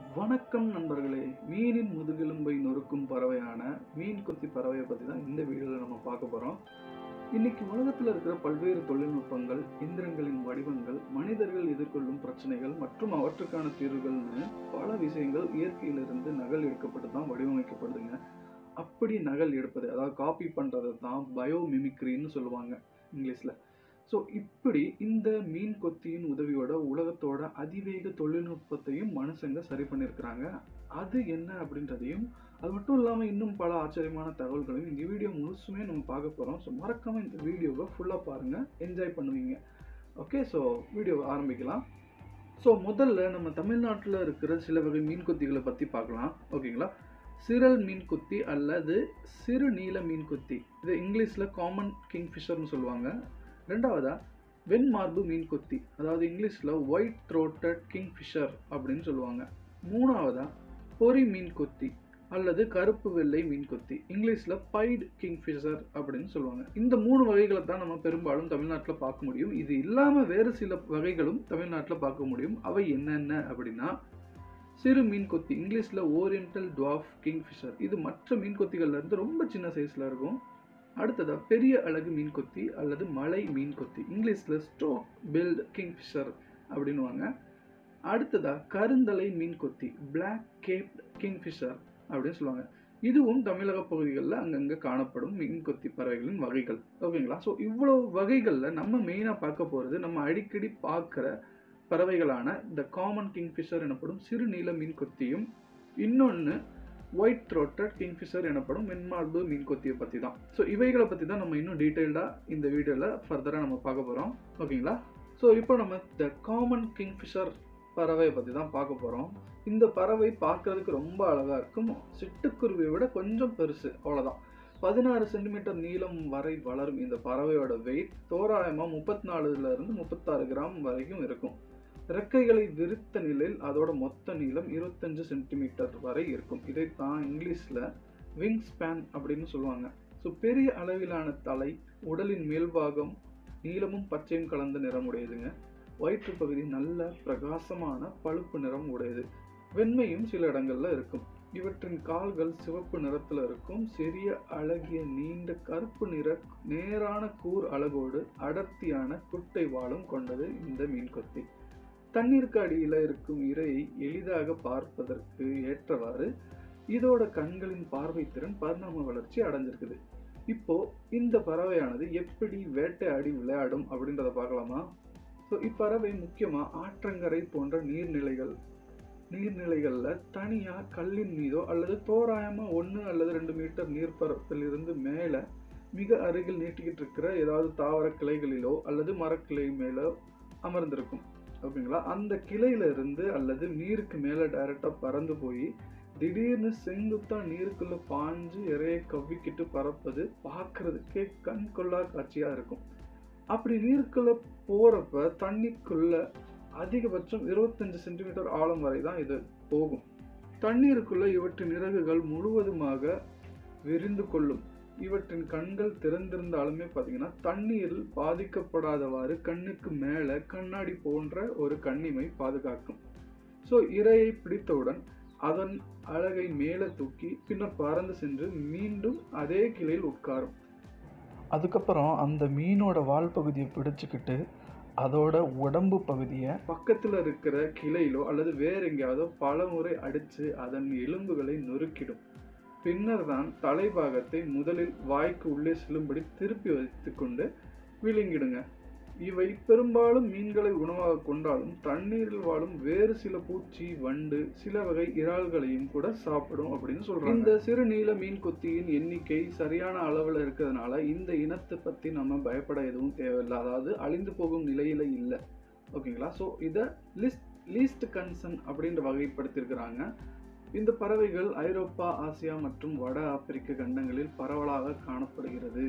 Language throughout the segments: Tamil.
வணக்கம் நண்பர்களே மீனின் முதுகெலும்பை நொறுக்கும் பறவையான மீன் கொத்தி பறவையை பற்றி தான் இந்த வீடியோவில் நம்ம பார்க்க போகிறோம் இன்னைக்கு உலகத்தில் இருக்கிற பல்வேறு தொழில்நுட்பங்கள் இயந்திரங்களின் வடிவங்கள் மனிதர்கள் எதிர்கொள்ளும் பிரச்சனைகள் மற்றும் அவற்றுக்கான தீர்வுகள்னு பல விஷயங்கள் இயற்கையிலிருந்து நகல் எடுக்கப்பட்டு தான் வடிவமைக்கப்படுதுங்க அப்படி நகல் எடுப்பது அதாவது காப்பி பண்ணுறது தான் பயோ மிமிக்ரின்னு சொல்லுவாங்க இங்கிலீஷில் ஸோ இப்படி இந்த மீன் கொத்தியின் உதவியோட உலகத்தோட அதிவேக தொழில்நுட்பத்தையும் மனுஷங்க சரி பண்ணியிருக்கிறாங்க அது என்ன அப்படின்றதையும் அது மட்டும் இல்லாமல் இன்னும் பல ஆச்சரியமான தகவல்களையும் இந்த வீடியோ முழுசுமே நம்ம பார்க்க போகிறோம் ஸோ மறக்காமல் இந்த வீடியோவை ஃபுல்லாக பாருங்கள் என்ஜாய் பண்ணுவீங்க ஓகே ஸோ வீடியோ ஆரம்பிக்கலாம் ஸோ முதல்ல நம்ம தமிழ்நாட்டில் இருக்கிற சில வகை மீன் கொத்திகளை பற்றி பார்க்கலாம் ஓகேங்களா சிரல் மீன் கொத்தி அல்லது சிறு நீல மீன் கொத்தி இது இங்கிலீஷில் காமன் கிங்ஃபிஷர்னு சொல்லுவாங்க ரெண்டாவதா வெண் மார்பு மீன் கொத்தி அதாவது இங்கிலீஷில் ஒயிட் த்ரோட்டட் கிங்ஃபிஷர் அப்படின்னு சொல்லுவாங்க மூணாவதா பொரி மீன் கொத்தி அல்லது கருப்பு வெள்ளை மீன் கொத்தி இங்கிலீஷில் பைடு கிங்ஃபிஷர் அப்படின்னு சொல்லுவாங்க இந்த மூணு வகைகளை தான் நம்ம பெரும்பாலும் தமிழ்நாட்டில் பார்க்க முடியும் இது இல்லாமல் வேறு சில வகைகளும் தமிழ்நாட்டில் பார்க்க முடியும் அவை என்னென்ன அப்படின்னா சிறு மீன் கொத்தி இங்கிலீஷில் ஓரியண்டல் டுவாஃப் கிங்ஃபிஷர் இது மற்ற மீன் கொத்திகள்ல இருந்து ரொம்ப சின்ன சைஸில் இருக்கும் அடுத்ததா பெரிய அழகு மீன் கொத்தி அல்லது மலை மீன் கொத்தி இங்கிலீஷில் ஸ்டோக் பில்ட் கிங்ஃபிஷர் அப்படின்னுவாங்க அடுத்ததா கருந்தலை மீன் கொத்தி பிளாக் கேப் கிங்ஃபிஷர் அப்படின்னு சொல்லுவாங்க இதுவும் தமிழக பகுதிகளில் அங்கங்கே காணப்படும் மீன் கொத்தி பறவைகளின் வகைகள் ஓகேங்களா ஸோ இவ்வளோ வகைகளில் நம்ம மெயினாக பார்க்க போகிறது நம்ம அடிக்கடி பார்க்குற பறவைகளான த காமன் கிங்ஃபிஷர் எனப்படும் சிறு நீல மீன் கொத்தியும் இன்னொன்று ஒயிட் த்ரோட்டட் கிங்ஃபிஷர் எனப்படும் மென்மார்பு மீன் கொத்தியை பற்றி தான் ஸோ இவைகளை பற்றி தான் நம்ம இன்னும் டீட்டெயில்டாக இந்த வீடியோவில் ஃபர்தராக நம்ம பார்க்க போகிறோம் ஓகேங்களா ஸோ இப்போ நம்ம த காமன் கிங்ஃபிஷர் பறவையை பற்றி தான் பார்க்க போகிறோம் இந்த பறவை பார்க்கறதுக்கு ரொம்ப அழகாக இருக்கும் சிட்டுக்குருவியை விட கொஞ்சம் பெருசு அவ்வளோதான் பதினாறு சென்டிமீட்டர் நீளம் வரை வளரும் இந்த பறவையோட வெயிட் தோராயமாக முப்பத்தி நாலுலேருந்து முப்பத்தாறு கிராம் வரைக்கும் இருக்கும் ரெக்கைகளை விரித்த நிலையில் அதோட மொத்த நீளம் இருபத்தஞ்சு சென்டிமீட்டர் வரை இருக்கும் இதைத்தான் இங்கிலீஷில் விங் ஸ்பேன் அப்படின்னு சொல்லுவாங்க ஸோ பெரிய அளவிலான தலை உடலின் மேல்பாகம் நீளமும் பச்சையும் கலந்த நிறமுடையதுங்க வயிற்று பகுதி நல்ல பிரகாசமான பழுப்பு நிறம் உடையது வெண்மையும் சில இடங்கள்ல இருக்கும் இவற்றின் கால்கள் சிவப்பு நிறத்தில் இருக்கும் சிறிய அழகிய நீண்ட கருப்பு நிற நேரான கூர் அழகோடு அடர்த்தியான குட்டை வாழும் கொண்டது இந்த மீன்கொத்தி தண்ணீருக்கு அடியில் இருக்கும் இரையை எளிதாக பார்ப்பதற்கு ஏற்றவாறு இதோட கண்களின் பார்வை திறன் பரிணாம வளர்ச்சி அடைஞ்சிருக்குது இப்போ இந்த பறவையானது எப்படி வேட்டையாடி விளையாடும் அப்படின்றத பார்க்கலாமா ஸோ இப்பறவை முக்கியமாக ஆற்றங்கரை போன்ற நீர்நிலைகள் நீர்நிலைகளில் தனியாக கல்லின் மீதோ அல்லது தோராயமாக ஒன்று அல்லது ரெண்டு மீட்டர் நீர்ப்பரப்பில் இருந்து மேலே மிக அருகில் நீட்டிக்கிட்டு இருக்கிற ஏதாவது தாவர கிளைகளிலோ அல்லது மரக்கிளை மேலோ அமர்ந்திருக்கும் ஓகேங்களா அந்த கிளையில இருந்து அல்லது நீருக்கு மேலே டைரெக்டாக பறந்து போய் திடீர்னு செங்குத்தா நீருக்குள்ள பாஞ்சு இறைய கவ்விக்கிட்டு பறப்பது பார்க்கறதுக்கே கண் கொள்ளா காட்சியா இருக்கும் அப்படி நீருக்குள்ள போறப்ப தண்ணிக்குள்ள அதிகபட்சம் இருபத்தஞ்சு சென்டிமீட்டர் ஆழம் வரை தான் இது போகும் தண்ணீருக்குள்ள இவற்றின் இறகுகள் முழுவதுமாக விரிந்து கொள்ளும் இவற்றின் கண்கள் திறந்திருந்தாலுமே பார்த்தீங்கன்னா தண்ணீரில் பாதிக்கப்படாதவாறு கண்ணுக்கு மேலே கண்ணாடி போன்ற ஒரு கண்ணிமை பாதுகாக்கும் ஸோ இரையை பிடித்தவுடன் அதன் அழகை மேலே தூக்கி பின்னர் பறந்து சென்று மீண்டும் அதே கிளையில் உட்காரும் அதுக்கப்புறம் அந்த மீனோட வால் பகுதியை பிடிச்சிக்கிட்டு அதோட உடம்பு பகுதியை பக்கத்தில் இருக்கிற கிளையிலோ அல்லது வேற எங்கேயாவதோ பல முறை அடித்து அதன் எலும்புகளை நொறுக்கிடும் பின்னர் தான் தலைபாகத்தை முதலில் வாய்க்கு உள்ளே செல்லும்படி திருப்பி வைத்து கொண்டு விழுங்கிடுங்க இவை பெரும்பாலும் மீன்களை உணவாக கொண்டாலும் தண்ணீரில் வாழும் வேறு சில பூச்சி வண்டு சில வகை இறால்களையும் கூட சாப்பிடும் அப்படின்னு சொல்றாங்க இந்த சிறு நீல மீன் கொத்தியின் எண்ணிக்கை சரியான அளவில் இருக்கிறதுனால இந்த இனத்தை பற்றி நம்ம பயப்பட எதுவும் தேவையில்லை அதாவது அழிந்து போகும் நிலையில இல்லை ஓகேங்களா ஸோ இதை லிஸ்ட் லீஸ்ட் கன்சர்ன் அப்படின்ற வகைப்படுத்தியிருக்கிறாங்க இந்த பறவைகள் ஐரோப்பா ஆசியா மற்றும் வட ஆப்பிரிக்க கண்டங்களில் பரவலாக காணப்படுகிறது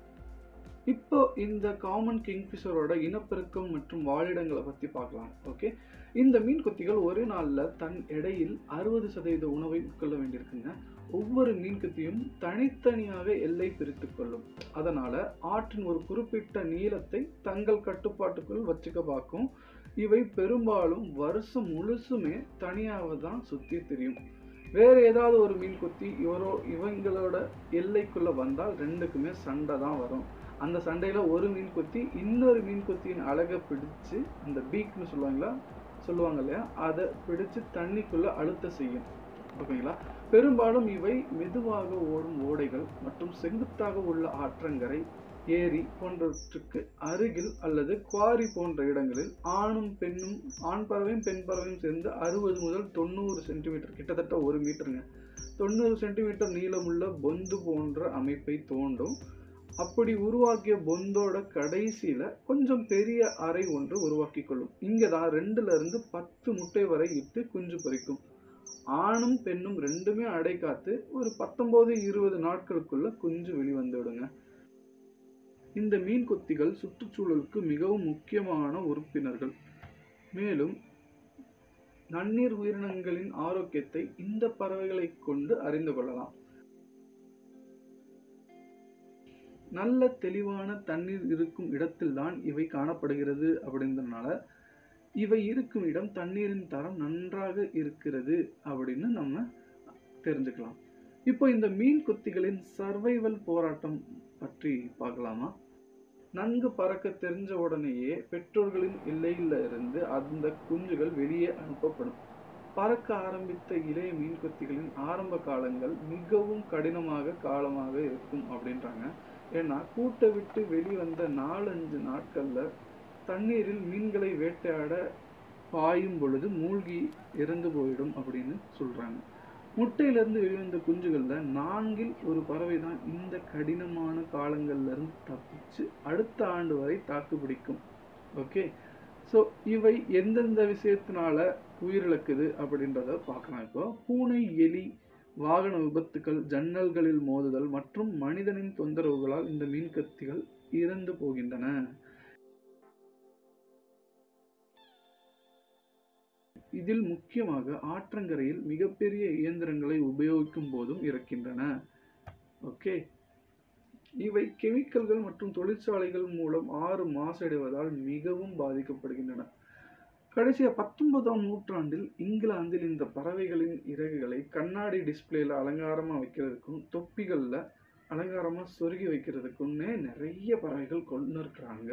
இப்போ இந்த காமன் கிங்ஃபிஷரோட இனப்பெருக்கம் மற்றும் வாழிடங்களை பற்றி பார்க்கலாம் ஓகே இந்த மீன் கொத்திகள் ஒரு நாளில் தன் எடையில் அறுபது சதவீத உணவை உட்கொள்ள வேண்டியிருக்குங்க ஒவ்வொரு மீன் கொத்தியும் தனித்தனியாக எல்லை பிரித்து கொள்ளும் அதனால ஆற்றின் ஒரு குறிப்பிட்ட நீளத்தை தங்கள் கட்டுப்பாட்டுக்குள் வச்சுக்க பார்க்கும் இவை பெரும்பாலும் வருஷம் முழுசுமே தனியாக தான் சுற்றி திரியும் வேற ஏதாவது ஒரு மீன் கொத்தி இவரோ இவங்களோட எல்லைக்குள்ள வந்தால் ரெண்டுக்குமே சண்டை தான் வரும் அந்த சண்டையில ஒரு மீன் கொத்தி இன்னொரு மீன் கொத்தியின் அழகை பிடிச்சு அந்த பீக்னு சொல்லுவாங்களா சொல்லுவாங்க இல்லையா அதை பிடிச்சு தண்ணிக்குள்ள அழுத்த செய்யும் ஓகேங்களா பெரும்பாலும் இவை மெதுவாக ஓடும் ஓடைகள் மற்றும் செங்குத்தாக உள்ள ஆற்றங்கரை ஏரி போன்றவற்றுக்கு அருகில் அல்லது குவாரி போன்ற இடங்களில் ஆணும் பெண்ணும் ஆண் பறவையும் பெண் பறவையும் சேர்ந்து அறுபது முதல் தொண்ணூறு சென்டிமீட்டர் கிட்டத்தட்ட ஒரு மீட்டருங்க தொண்ணூறு சென்டிமீட்டர் நீளமுள்ள பொந்து போன்ற அமைப்பை தோண்டும் அப்படி உருவாக்கிய பொந்தோட கடைசியில கொஞ்சம் பெரிய அறை ஒன்று உருவாக்கி கொள்ளும் இங்க தான் ரெண்டுல இருந்து பத்து முட்டை வரை இட்டு குஞ்சு பொரிக்கும் ஆணும் பெண்ணும் ரெண்டுமே அடை காத்து ஒரு பத்தொன்பது இருபது நாட்களுக்குள்ள குஞ்சு வெளிவந்துவிடுங்க இந்த மீன் கொத்திகள் சுற்றுச்சூழலுக்கு மிகவும் முக்கியமான உறுப்பினர்கள் மேலும் நன்னீர் உயிரினங்களின் ஆரோக்கியத்தை இந்த பறவைகளை கொண்டு அறிந்து கொள்ளலாம் நல்ல தெளிவான தண்ணீர் இருக்கும் இடத்தில்தான் இவை காணப்படுகிறது அப்படின்றதுனால இவை இருக்கும் இடம் தண்ணீரின் தரம் நன்றாக இருக்கிறது அப்படின்னு நம்ம தெரிஞ்சுக்கலாம் இப்போ இந்த மீன் கொத்திகளின் சர்வைவல் போராட்டம் பற்றி பார்க்கலாமா நன்கு பறக்க தெரிஞ்ச உடனேயே பெற்றோர்களின் எல்லையில இருந்து அந்த குஞ்சுகள் வெளியே அனுப்பப்படும் பறக்க ஆரம்பித்த இளைய மீன் கொத்திகளின் ஆரம்ப காலங்கள் மிகவும் கடினமாக காலமாக இருக்கும் அப்படின்றாங்க ஏன்னா கூட்டை விட்டு வெளிவந்த நாலஞ்சு நாட்கள்ல தண்ணீரில் மீன்களை வேட்டையாட பாயும் பொழுது மூழ்கி இறந்து போயிடும் அப்படின்னு சொல்றாங்க முட்டையிலிருந்து வெளிவந்த குஞ்சுகள்ல நான்கில் ஒரு பறவை தான் இந்த கடினமான காலங்கள்ல இருந்து தப்பிச்சு அடுத்த ஆண்டு வரை தாக்கு பிடிக்கும் ஓகே ஸோ இவை எந்தெந்த விஷயத்தினால உயிரிழக்குது அப்படின்றத பார்க்கலாம் இப்போ பூனை எலி வாகன விபத்துக்கள் ஜன்னல்களில் மோதுதல் மற்றும் மனிதனின் தொந்தரவுகளால் இந்த மீன்கத்திகள் இறந்து போகின்றன இதில் முக்கியமாக ஆற்றங்கரையில் மிகப்பெரிய இயந்திரங்களை உபயோகிக்கும் போதும் இறக்கின்றன ஓகே இவை கெமிக்கல்கள் மற்றும் தொழிற்சாலைகள் மூலம் ஆறு மாசடைவதால் மிகவும் பாதிக்கப்படுகின்றன கடைசியா பத்தொன்பதாம் நூற்றாண்டில் இங்கிலாந்தில் இந்த பறவைகளின் இறகுகளை கண்ணாடி டிஸ்பிளேல அலங்காரமா வைக்கிறதுக்கும் தொப்பிகள்ல அலங்காரமா சொருகி வைக்கிறதுக்குன்னே நிறைய பறவைகள் கொண்டு இருக்கிறாங்க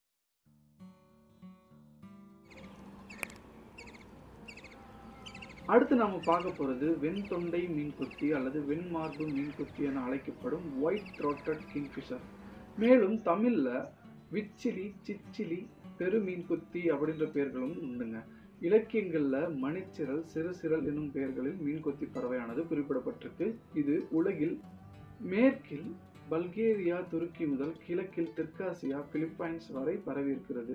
அடுத்து நாம பார்க்க போறது வெண்தொண்டை மீன்கொத்தி அல்லது வெண்மார்பு மீன்கொத்தி என அழைக்கப்படும் ஒயிட் த்ரோட்டட் கிங்ஃபிஷர் மேலும் தமிழ்ல விச்சிலி சிச்சிலி பெரு மீன்கொத்தி அப்படின்ற பெயர்களும் உண்டுங்க இலக்கியங்கள்ல மணிச்சிரல் சிறுசிரல் என்னும் பெயர்களில் மீன்கொத்தி பறவையானது குறிப்பிடப்பட்டிருக்கு இது உலகில் மேற்கில் பல்கேரியா துருக்கி முதல் கிழக்கில் தெற்காசியா பிலிப்பைன்ஸ் வரை பரவி இருக்கிறது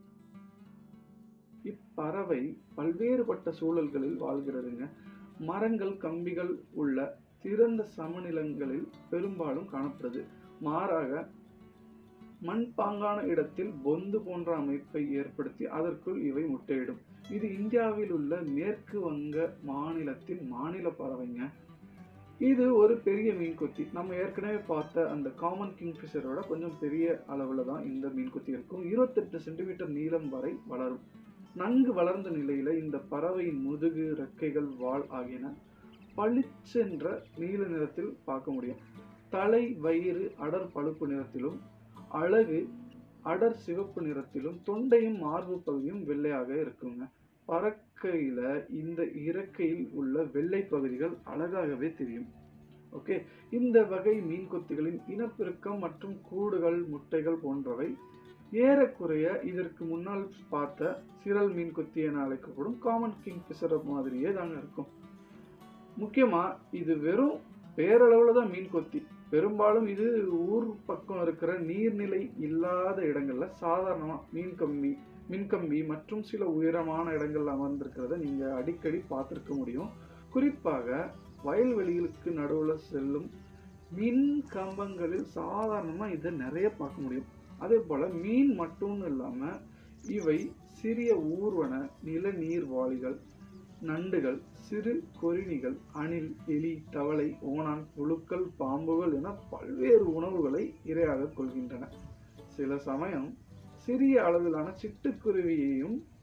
இப்பறவை பல்வேறுபட்ட சூழல்களில் வாழ்கிறதுங்க மரங்கள் கம்பிகள் உள்ள திறந்த சமநிலங்களில் பெரும்பாலும் காணப்படுது மாறாக மண்பாங்கான இடத்தில் பொந்து போன்ற அமைப்பை ஏற்படுத்தி அதற்குள் இவை முட்டையிடும் இது இந்தியாவில் உள்ள மேற்கு வங்க மாநிலத்தின் மாநில பறவைங்க இது ஒரு பெரிய மீன்கொத்தி நம்ம ஏற்கனவே பார்த்த அந்த காமன் கிங்ஃபிஷரோட கொஞ்சம் பெரிய அளவுல தான் இந்த மீன்கொத்தி இருக்கும் இருபத்தெட்டு சென்டிமீட்டர் நீளம் வரை வளரும் நன்கு வளர்ந்த நிலையில இந்த பறவையின் முதுகு ரெக்கைகள் வால் ஆகியன பளிச்சென்ற நீல நிறத்தில் பார்க்க முடியும் தலை வயிறு அடர் பழுப்பு நிறத்திலும் அழகு அடர் சிவப்பு நிறத்திலும் தொண்டையும் மார்பு பகுதியும் வெள்ளையாக இருக்குங்க பறக்கையில இந்த இறக்கையில் உள்ள வெள்ளை பகுதிகள் அழகாகவே தெரியும் ஓகே இந்த வகை மீன்கொத்திகளின் இனப்பெருக்கம் மற்றும் கூடுகள் முட்டைகள் போன்றவை ஏறக்குறைய இதற்கு முன்னால் பார்த்த சிரல் மீன்கொத்தி என அழைக்கப்படும் காமன் கிங் பிசர் மாதிரியே தாங்க இருக்கும் முக்கியமா இது வெறும் பேரளவுல தான் மீன் கொத்தி பெரும்பாலும் இது ஊர் பக்கம் இருக்கிற நீர்நிலை இல்லாத இடங்கள்ல சாதாரணமா மீன் கம்பி மின்கம்பி மற்றும் சில உயரமான இடங்கள்ல அமர்ந்திருக்கிறத நீங்க அடிக்கடி பார்த்திருக்க முடியும் குறிப்பாக வயல்வெளிகளுக்கு நடுவுல செல்லும் மின் கம்பங்களில் சாதாரணமா இதை நிறைய பார்க்க முடியும் அதே போல மீன் மட்டும் இல்லாம இவை சிறிய ஊர்வன நிலநீர்வாளிகள் நண்டுகள் சிறு கொறிணிகள் அணில் எலி தவளை ஓணான் புழுக்கள் பாம்புகள் என பல்வேறு உணவுகளை இரையாக கொள்கின்றன சில சமயம் சிறிய அளவிலான சிட்டுக்குருவியையும்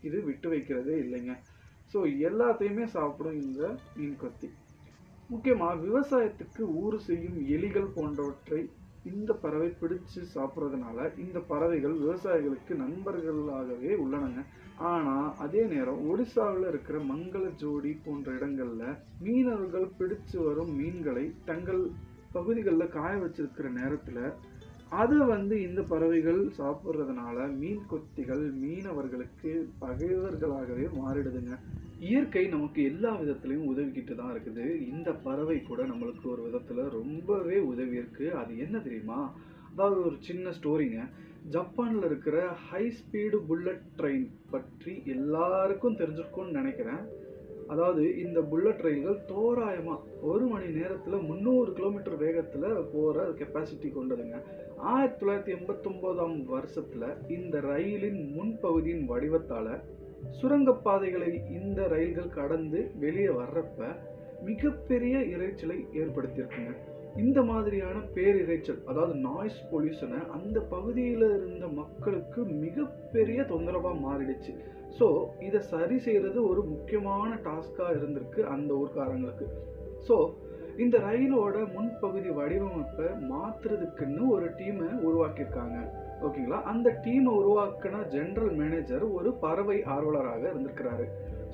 இது விட்டு வைக்கிறதே இல்லைங்க ஸோ எல்லாத்தையுமே சாப்பிடும் இந்த மீன் கொத்தி முக்கியமாக விவசாயத்துக்கு ஊறு செய்யும் எலிகள் போன்றவற்றை இந்த பறவை பிடிச்சு சாப்பிட்றதுனால இந்த பறவைகள் விவசாயிகளுக்கு நண்பர்களாகவே உள்ளனங்க ஆனால் அதே நேரம் ஒடிசாவில் இருக்கிற மங்கள ஜோடி போன்ற இடங்கள்ல மீனவர்கள் பிடிச்சு வரும் மீன்களை தங்கள் பகுதிகளில் காய வச்சிருக்கிற நேரத்தில் அதை வந்து இந்த பறவைகள் சாப்பிட்றதுனால மீன் கொத்திகள் மீனவர்களுக்கு பகைவர்களாகவே மாறிடுதுங்க இயற்கை நமக்கு எல்லா விதத்துலையும் உதவிக்கிட்டு தான் இருக்குது இந்த பறவை கூட நம்மளுக்கு ஒரு விதத்தில் ரொம்பவே உதவி இருக்கு அது என்ன தெரியுமா அதாவது ஒரு சின்ன ஸ்டோரிங்க ஜப்பானில் இருக்கிற ஹை ஸ்பீடு புல்லட் ட்ரெயின் பற்றி எல்லாருக்கும் தெரிஞ்சிருக்கும்னு நினைக்கிறேன் அதாவது இந்த புல்லட் ரயில்கள் தோராயமாக ஒரு மணி நேரத்தில் முந்நூறு கிலோமீட்டர் வேகத்தில் போகிற கெப்பாசிட்டி கொண்டதுங்க ஆயிரத்தி தொள்ளாயிரத்தி எண்பத்தொம்போதாம் வருஷத்தில் இந்த ரயிலின் முன்பகுதியின் வடிவத்தால் சுரங்கப்பாதைகளை இந்த ரயில்கள் கடந்து வெளியே வர்றப்ப மிகப்பெரிய இரைச்சலை ஏற்படுத்தியிருக்குங்க இந்த மாதிரியான பேரிரைச்சல் அதாவது நாய்ஸ் பொல்யூஷனை அந்த பகுதியில் இருந்த மக்களுக்கு மிகப்பெரிய தொந்தரவாக மாறிடுச்சு ஸோ இதை சரி செய்கிறது ஒரு முக்கியமான டாஸ்காக இருந்திருக்கு அந்த ஊர்க்காரங்களுக்கு ஸோ இந்த ரயிலோட முன்பகுதி வடிவமைப்பை மாற்றுறதுக்குன்னு ஒரு டீமை உருவாக்கியிருக்காங்க ஓகேங்களா அந்த டீமை உருவாக்கின ஜெனரல் மேனேஜர் ஒரு பறவை ஆர்வலராக இருந்திருக்கிறாரு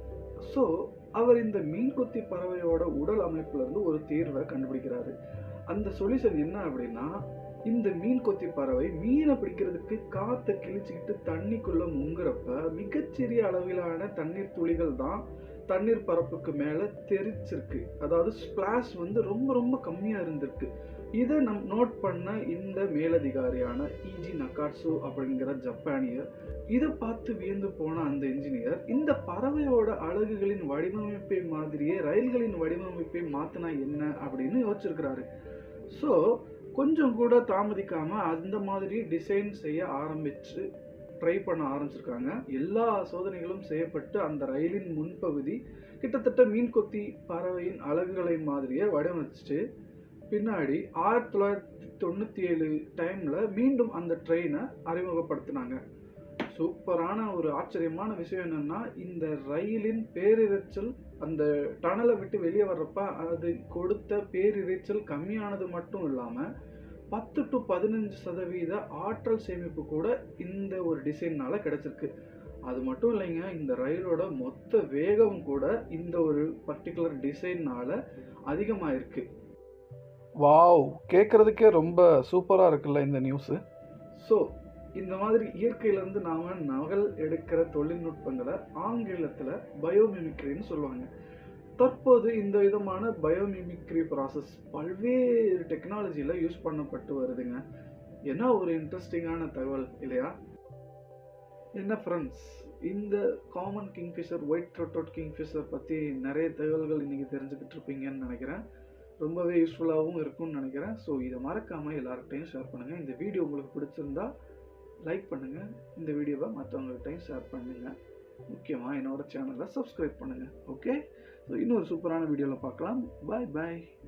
ஸோ அவர் இந்த மீன்கொத்தி பறவையோட உடல் அமைப்புல இருந்து ஒரு தீர்வை கண்டுபிடிக்கிறாரு அந்த சொல்யூஷன் என்ன அப்படின்னா இந்த மீன் கொத்தி பறவை மீனை பிடிக்கிறதுக்கு காற்றை கிழிச்சுக்கிட்டு தண்ணிக்குள்ள முங்குறப்ப மிகச்சிறிய அளவிலான தண்ணீர் துளிகள் தான் தண்ணீர் பரப்புக்கு மேலே தெரிச்சிருக்கு அதாவது ஸ்பிளாஷ் வந்து ரொம்ப ரொம்ப கம்மியாக இருந்திருக்கு இதை நம் நோட் பண்ண இந்த மேலதிகாரியான இஜி நகாட்சு அப்படிங்கிற ஜப்பானியர் இதை பார்த்து வியந்து போன அந்த இன்ஜினியர் இந்த பறவையோட அழகுகளின் வடிவமைப்பை மாதிரியே ரயில்களின் வடிவமைப்பை மாற்றினா என்ன அப்படின்னு யோசிச்சிருக்கிறாரு ஸோ கொஞ்சம் கூட தாமதிக்காமல் அந்த மாதிரி டிசைன் செய்ய ஆரம்பிச்சு ட்ரை பண்ண ஆரம்பிச்சிருக்காங்க எல்லா சோதனைகளும் செய்யப்பட்டு அந்த ரயிலின் முன்பகுதி கிட்டத்தட்ட மீன் கொத்தி பறவையின் அழகுகளை மாதிரியே வடிவமைச்சு பின்னாடி ஆயிரத்தி தொள்ளாயிரத்தி தொண்ணூற்றி ஏழு டைமில் மீண்டும் அந்த ட்ரெயினை அறிமுகப்படுத்தினாங்க சூப்பரான ஒரு ஆச்சரியமான விஷயம் என்னன்னா இந்த ரயிலின் பேரிரைச்சல் அந்த டனலை விட்டு வெளியே வர்றப்ப அது கொடுத்த பேரிரைச்சல் கம்மியானது மட்டும் இல்லாமல் பத்து டு பதினஞ்சு சதவீத ஆற்றல் சேமிப்பு கூட இந்த ஒரு டிசைன்னால கிடைச்சிருக்கு அது மட்டும் இல்லைங்க இந்த ரயிலோட மொத்த வேகம் கூட இந்த ஒரு பர்டிகுலர் டிசைன்னால அதிகமாயிருக்கு வாவ் கேட்குறதுக்கே ரொம்ப சூப்பராக இருக்குல்ல இந்த நியூஸு ஸோ இந்த மாதிரி இயற்கையிலேருந்து நாம் நகல் எடுக்கிற தொழில்நுட்பங்களை ஆங்கிலத்தில் பயோமிமிக்ரின்னு சொல்லுவாங்க தற்போது இந்த விதமான பயோமிமிக்ரி ப்ராசஸ் பல்வேறு டெக்னாலஜியில் யூஸ் பண்ணப்பட்டு வருதுங்க என்ன ஒரு இன்ட்ரெஸ்டிங்கான தகவல் இல்லையா என்ன ஃப்ரெண்ட்ஸ் இந்த common kingfisher white throated kingfisher பற்றி நிறைய தகவல்கள் இன்றைக்கி தெரிஞ்சுக்கிட்டு இருப்பீங்கன்னு நினைக்கிறேன் ரொம்பவே யூஸ்ஃபுல்லாகவும் இருக்கும்னு நினைக்கிறேன் ஸோ இதை மறக்காமல் எல்லார்கிட்டையும் ஷேர் பண்ணுங்கள் இந்த வீடியோ உங்களுக்கு பிடிச்சிருந்தா லைக் பண்ணுங்கள் இந்த வீடியோவை மற்றவங்கள்ட்டையும் ஷேர் பண்ணுங்கள் முக்கியமாக என்னோட சேனலை சப்ஸ்கிரைப் பண்ணுங்கள் ஓகே ஸோ இன்னொரு சூப்பரான வீடியோவில் பார்க்கலாம் பாய் பாய்